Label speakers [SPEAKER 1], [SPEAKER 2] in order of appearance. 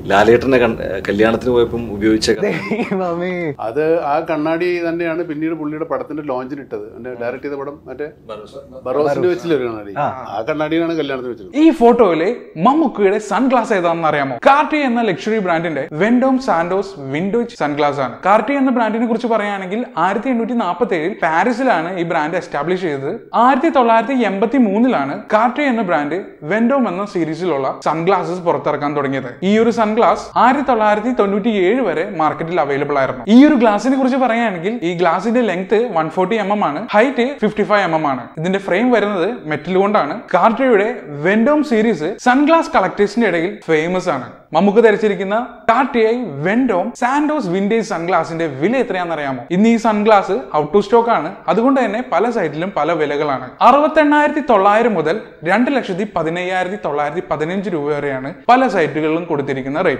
[SPEAKER 1] ലാലേട്ടനെ കൺ- കല്യാണത്തിന് പോയപ്പം ഉപയോഗിച്ച ക-
[SPEAKER 2] ദൈവമേ.
[SPEAKER 3] അത് ആ കണ്ണാടി തന്നെയാണ് പിന്നീട് പുള്ളിയുടെ പടത്തിന്റെ ലോഞ്ചിന് ഇട്ടത് എന്റെ ഡയറക്ട് ചെയ്ത പടം മറ്റേ ബറോസിന്റെ വെച്ചില്ല ഒരു കണ്ണാടി ആ കണ്ണാടിയാണ് കല്യാണത്തിന് വെച്ചത്
[SPEAKER 4] ഈ ഫോട്ടോയിലെ മമ്മൂക്കയുടെ സൺഗ്ലാസ് ഏതാണെന്ന് അറിയാമോ കാർട്ടി എന്ന ലക്ഷറി ബ്രാൻഡിന്റെ വെൻഡോം സാൻഡോസ് വിൻഡോജ് സൺഗ്ലാസ് ആണ് കാർട്ടി എന്ന ബ്രാൻഡിനെ കുറിച്ച് പറയുകയാണെങ്കിൽ ആയിരത്തി എണ്ണൂറ്റി നാൽപ്പത്തി ഏഴിൽ പാരീസിലാണ് ഈ ബ്രാൻഡ് എസ്റ്റാബ്ലിഷ് ചെയ്തത് ആയിരത്തി തൊള്ളായിരത്തി എൺപത്തി മൂന്നിലാണ് കാർട്ടി എന്ന ബ്രാൻഡ് വെൻഡോം എന്ന സീരീസിലുള്ള സൺഗ്ലാസസ് പുറത്തിറക്കാൻ തുടങ്ങിയത് ഈ ഒരു സൺഗ്ലാസ് ആയിരത്തി തൊള്ളായിരത്തി തൊണ്ണൂറ്റി ഏഴ് വരെ മാർക്കറ്റിൽ അവൈലബിൾ ആയിരുന്നു ഈ ഒരു ഗ്ലാസിനെ കുറിച്ച് പറയുകയാണെങ്കിൽ ഈ ഗ്ലാസിന്റെ length one forty M M ആണ് height fifty five M M ആണ് ഇതിന്റെ ഫ്രെയിം വരുന്നത് മെറ്റൽ കൊണ്ടാണ് കാർട്ടിയുടെ വെൻഡോം സീരീസ് സൺഗ്ലാസ് കളക്ടേഴ്സിന്റെ ഇടയിൽ ഫേമസ് ആണ് നമുക്ക് ധരിച്ചിരിക്കുന്ന കാർട്ടിഐ വെൻഡോം സാൻഡോസ് വിൻഡേജ് സൺഗ്ലാസിന്റെ വില എത്രയാണെന്ന് അറിയാമോ ഇന്ന് ഈ സൺഗ്ലാസ് ഔട്ട് ടു സ്റ്റോക്ക് ആണ് അതുകൊണ്ട് തന്നെ പല സൈറ്റിലും പല വിലകളാണ് അറുപത്തെണ്ണായിരത്തി തൊള്ളായിരം മുതൽ രണ്ട് ലക്ഷത്തി പതിനയ്യായിരത്തി തൊള്ളായിരത്തി പതിനഞ്ച് രൂപ വരെയാണ് പല സൈറ്റുകളിലും കൊടുത്തിരിക്കുന്ന